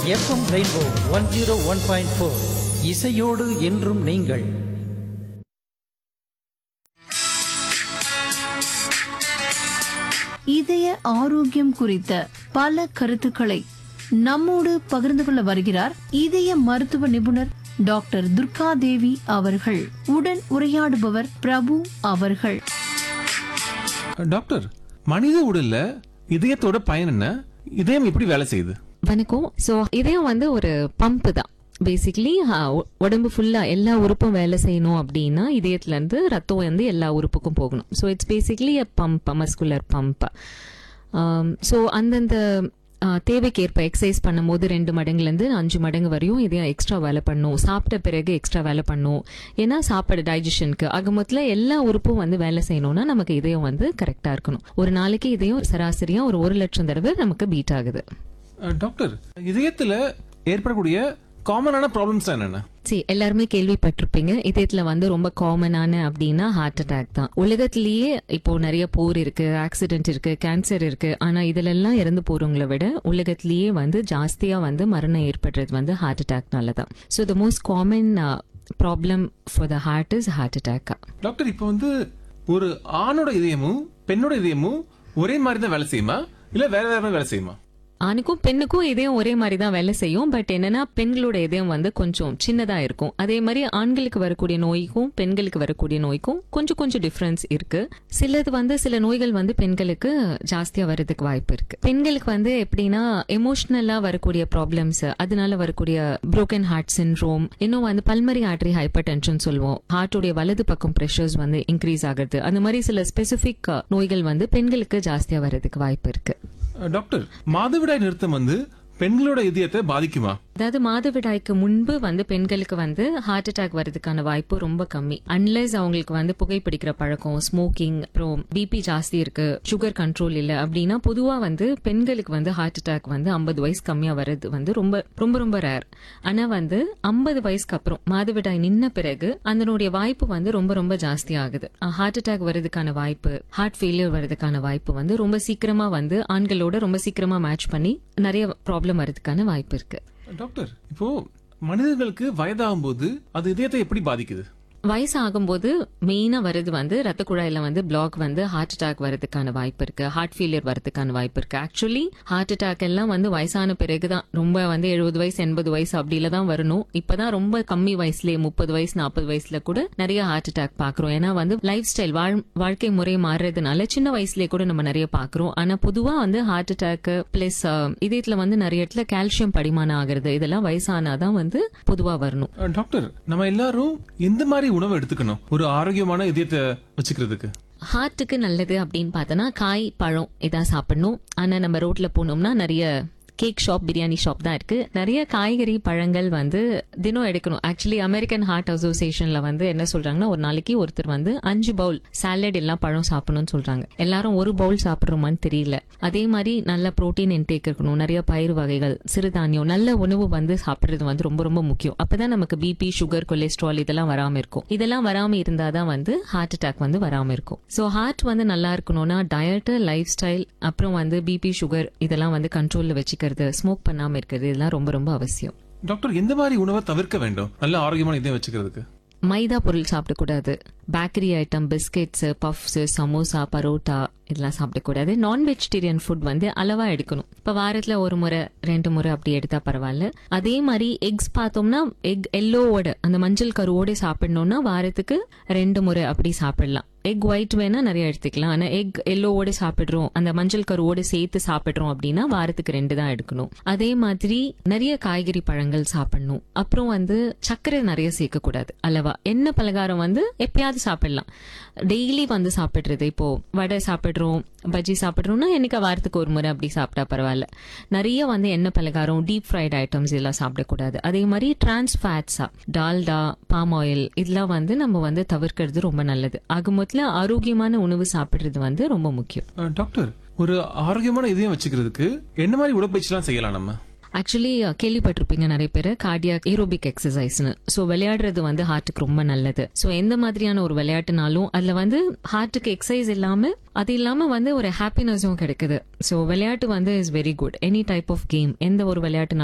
FM rainbow one zero one point four இசையோடு என்றும் நீங்கள் இதய ஆரோக்கியம் குறித்த பல கருத்துக்களை நம்மோடு பகிர்ந்து கொள்ள வருகிறார் இதய மருத்துவ நிபுணர் டாக்டர் துர்கா தேவி அவர்கள் உடன் உரையாடுபவர் பிரபு அவர்கள் டாக்டர் மனித உடல்ல இதயத்தோட பயன் என்ன இதயம் எப்படி வேலை செய்யுது வணக்கம் ஸோ இதயம் வந்து ஒரு பம்ப் தான் பேசிக்கலி உடம்பு ஃபுல்லா எல்லா உறுப்பும் வேலை செய்யணும் அப்படின்னா இதயத்துல இருந்து ரத்தம் வந்து எல்லா உறுப்புக்கும் போகணும் so it's basically a pump muscular pump so அந்தந்த ஆ, தேவைக்கேற்ப எக்ஸசைஸ் பண்ணும்போது ரெண்டு மடங்குலேருந்து அஞ்சு மடங்கு வரையும் இதயம் எக்ஸ்ட்ரா வேலை பண்ணும் சாப்பிட்ட பிறகு எக்ஸ்ட்ரா வேலை பண்ணும் ஏன்னா சாப்பாடு டைஜஷனுக்கு ஆக மொத்தத்தில் எல்லா உறுப்பும் வந்து வேலை செய்யணும்னா நமக்கு இதயம் வந்து கரெக்டாக இருக்கணும் ஒரு நாளைக்கு இதயம் சராசரியாக ஒரு ஒரு லட்சம் தடவை நமக்கு பீட் ஆகுது அஹ், டாக்டர் இதயத்துல ஏற்படக்கூடிய காமனான ப்ராப்ளம்ஸ் என்னென்ன சரி எல்லாருமே கேள்விப்பட்டிருப்பீங்க இதயத்துல வந்து ரொம்ப காமனான அப்படின்னா ஹார்ட் அட்டாக் தான் உலகத்திலேயே இப்போ நிறைய போர் இருக்கு ஆக்சிடென்ட் இருக்கு கேன்சர் இருக்கு ஆனா இதுல எல்லாம் இறந்து போறவங்களை விட உலகத்திலேயே வந்து ஜாஸ்தியா வந்து மரணம் ஏற்படுறது வந்து ஹார்ட் அட்டாக்னால தான் so the most common problem for the heart is heart attack doctor இப்போ வந்து ஒரு ஆணோட இதயமும் பெண்ணோட இதயமும் ஒரே மாதிரி தான் வேலை செய்யுமா இல்ல வேற வேற மாதிரி வேலை செய்யுமா ஆணுக்கும் பெண்ணுக்கும் இதயம் ஒரே மாதிரி தான் வேலை செய்யும் பட் என்னன்னா பெண்களோட இதயம் வந்து கொஞ்சம் சின்னதா இருக்கும் அதே மாதிரி ஆண்களுக்கு வரக்கூடிய நோய்க்கும் பெண்களுக்கு வரக்கூடிய நோய்க்கும் கொஞ்சம் கொஞ்சம் டிஃபரன்ஸ் இருக்கு சிலது வந்து சில நோய்கள் வந்து பெண்களுக்கு ஜாஸ்தியா வர்றதுக்கு வாய்ப்பு இருக்கு பெண்களுக்கு வந்து எப்படின்னா எமோஷனலா வரக்கூடிய ப்ராப்ளம்ஸ் அதனால வரக்கூடிய புரோக்கன் ஹார்ட் சின்ரோம் இன்னும் வந்து பல்மரி ஆர்டரி ஹைப்பர் டென்ஷன் சொல்லுவோம் ஹார்ட்டுடைய வலது பக்கம் ப்ரெஷர்ஸ் வந்து இன்க்ரீஸ் ஆகுறது அந்த மாதிரி சில ஸ்பெசிபிக் நோய்கள் வந்து பெண்களுக்கு ஜாஸ்தியா வர்றதுக்கு வாய்ப்பு இருக்கு அஹ், டாக்டர் மாதவிடாய் நிறுத்தம் வந்து பெண்களோட இதயத்தை பாதிக்குமா அதாவது மாதவிடாய்க்கு முன்பு வந்து பெண்களுக்கு வந்து ஹார்ட் அட்டாக் வர்றதுக்கான வாய்ப்பு ரொம்ப கம்மி அன்லெஸ் அவங்களுக்கு வந்து புகைப்பிடிக்கிற பழக்கம் ஸ்மோக்கிங் அப்புறம் பிபி ஜாஸ்தி இருக்கு சுகர் கண்ட்ரோல் இல்ல அப்படின்னா பொதுவா வந்து பெண்களுக்கு வந்து ஹார்ட் அட்டாக் வந்து ஐம்பது வயசு கம்மியா வர்றது வந்து ரொம்ப ரொம்ப ரொம்ப ரேர் ஆனா வந்து ஐம்பது வயசுக்கு அப்புறம் மாதவிடாய் நின்ன பிறகு அதனுடைய வாய்ப்பு வந்து ரொம்ப ரொம்ப ஜாஸ்தி ஆகுது ஹார்ட் அட்டாக் வர்றதுக்கான வாய்ப்பு ஹார்ட் ஃபெயிலியர் வர்றதுக்கான வாய்ப்பு வந்து ரொம்ப சீக்கிரமா வந்து ஆண்களோட ரொம்ப சீக்கிரமா மேட்ச் பண்ணி நிறைய ப்ராப்ளம் வர்றதுக்கான வாய்ப்பு இருக்கு டாக்டர் இப்போ மனிதர்களுக்கு வயதாகும் போது அது இதயத்தை எப்படி பாதிக்குது வயசு ஆகும்போது மெயினா வருது வந்து ரத்த குழாயில வந்து பிளாக் வந்து ஹார்ட் அட்டாக் வரதுக்கான வாய்ப்பு இருக்கு ஹார்ட் ஃபெயிலியர் வரதுக்கான வாய்ப்பு இருக்கு ஆக்சுவலி ஹார்ட் அட்டாக் எல்லாம் வந்து வயசான பிறகுதான் ரொம்ப வந்து எழுபது வயசு எண்பது வயசு அப்படில தான் வரணும் இப்பதான் ரொம்ப கம்மி வயசுலயே முப்பது வயசு நாற்பது வயசுல கூட நிறைய ஹார்ட் அட்டாக் பாக்குறோம் ஏன்னா வந்து லைஃப் ஸ்டைல் வாழ்க்கை முறை மாறுறதுனால சின்ன வயசுலயே கூட நம்ம நிறைய பாக்குறோம் ஆனா பொதுவா வந்து ஹார்ட் அட்டாக் பிளஸ் இதயத்துல வந்து நிறைய இடத்துல கால்சியம் படிமானம் ஆகுறது இதெல்லாம் வயசானாதான் வந்து பொதுவா வரணும் அஹ், டாக்டர் நம்ம எல்லாரும் எந்த மாதிரி உணவு எடுத்துக்கணும் ஒரு ஆரோக்கியமான இதயத்தை வச்சுக்கிறதுக்கு ஹார்ட்டுக்கு நல்லது அப்படின்னு பார்த்தோன்னா காய் பழம் இதான் சாப்பிடணும் ஆனா நம்ம ரோட்ல போனோம்னா நிறைய கேக் ஷாப் பிரியாணி ஷாப் தான் இருக்கு நிறைய காய்கறி பழங்கள் வந்து தினம் எடுக்கணும் ஆக்சுவலி அமெரிக்கன் ஹார்ட் அசோசியேஷன்ல வந்து என்ன சொல்றாங்கன்னா ஒரு நாளைக்கு ஒருத்தர் வந்து அஞ்சு பவுல் சாலட் எல்லாம் பழம் சாப்பிடணும்னு சொல்றாங்க எல்லாரும் ஒரு பவுல் சாப்பிடுறோமான்னு தெரியல அதே மாதிரி நல்ல புரோட்டீன் இன்டேக் இருக்கணும் நிறைய பயிர் வகைகள் சிறுதானியம் நல்ல உணவு வந்து சாப்பிடுறது வந்து ரொம்ப ரொம்ப முக்கியம் அப்பதான் நமக்கு பிபி சுகர் கொலஸ்ட்ரால் இதெல்லாம் வராம இருக்கும் இதெல்லாம் வராம இருந்தாதான் வந்து ஹார்ட் அட்டாக் வந்து வராம இருக்கும் சோ ஹார்ட் வந்து நல்லா இருக்கணும்னா டயட் லைஃப் ஸ்டைல் அப்புறம் வந்து பிபி சுகர் இதெல்லாம் வந்து கண்ட்ரோல்ல வச்சுக்கிறது ஸ்மோக் பண்ணாம இருக்கிறது இதெல்லாம் ரொம்ப ரொம்ப அவசியம் டாக்டர் எந்த மாதிரி உணவை தவிர்க்க வேண்டும் நல்ல ஆரோக்கியமான இதயம் வச்சுக்கிறதுக்கு மைதா பொருள் சாப்பிடக்கூடாது bakery item biscuits puffs samosa parotta இதெல்லாம் சாப்பிடக்கூடாது நான் வெஜிடேரியன் ஃபுட் வந்து அளவா எடுக்கணும் இப்ப வாரத்துல ஒரு முறை ரெண்டு முறை அப்படி எடுத்தா பரவாயில்ல அதே மாதிரி எக்ஸ் பார்த்தோம்னா எக் எல்லோவோட அந்த மஞ்சள் கருவோட சாப்பிடணும்னா வாரத்துக்கு ரெண்டு முறை அப்படி சாப்பிடலாம் எக் ஒயிட் வேணா நிறைய எடுத்துக்கலாம் ஆனா எக் எல்லோவோட சாப்பிடுறோம் அந்த மஞ்சள் கருவோட சேர்த்து சாப்பிடுறோம் அப்படின்னா வாரத்துக்கு ரெண்டு தான் எடுக்கணும் அதே மாதிரி நிறைய காய்கறி பழங்கள் சாப்பிடணும் அப்புறம் வந்து சர்க்கரை நிறைய சேர்க்க கூடாது அளவா எண்ணெய் பலகாரம் வந்து எப்பயாவது சாப்பிடலாம் டெய்லி வந்து சாப்பிடுறது இப்போ வடை சாப்பிடுறோம் பஜ்ஜி சாப்பிடுறோம்னா என்னைக்கு வாரத்துக்கு ஒரு முறை அப்படி சாப்பிட்டா பரவாயில்ல நிறைய வந்து எண்ணெய் பலகாரம் டீப் ஃப்ரைட் ஐட்டம்ஸ் இதெல்லாம் சாப்பிடக்கூடாது அதே மாதிரி டிரான்ஸ் ஃபேட்ஸா டால்டா பாம் ஆயில் இதெல்லாம் வந்து நம்ம வந்து தவிர்க்கிறது ரொம்ப நல்லது ஆக மொத்தத்தில் ஆரோக்கியமான உணவு சாப்பிடுறது வந்து ரொம்ப முக்கியம் அஹ், டாக்டர் ஒரு ஆரோக்கியமான இதயம் வச்சுக்கிறதுக்கு என்ன மாதிரி உடற்பயிற்சிலாம் செய்யலாம் நம்ம ஆக்சுவலி கேள்விப்பட்டிருப்பீங்க நிறைய பேர் கார்டியாக் ஏரோபிக் எக்ஸசைஸ்னு ஸோ விளையாடுறது வந்து ஹார்ட்டுக்கு ரொம்ப நல்லது ஸோ எந்த மாதிரியான ஒரு விளையாட்டுனாலும் அதுல வந்து ஹார்ட்டுக்கு எக்ஸசைஸ் இல்லாம அது இல்லாம வந்து ஒரு ஹாப்பினஸும் கிடைக்குது ஸோ விளையாட்டு வந்து is very good any type of game எந்த ஒரு விளையாட்டுனாலும்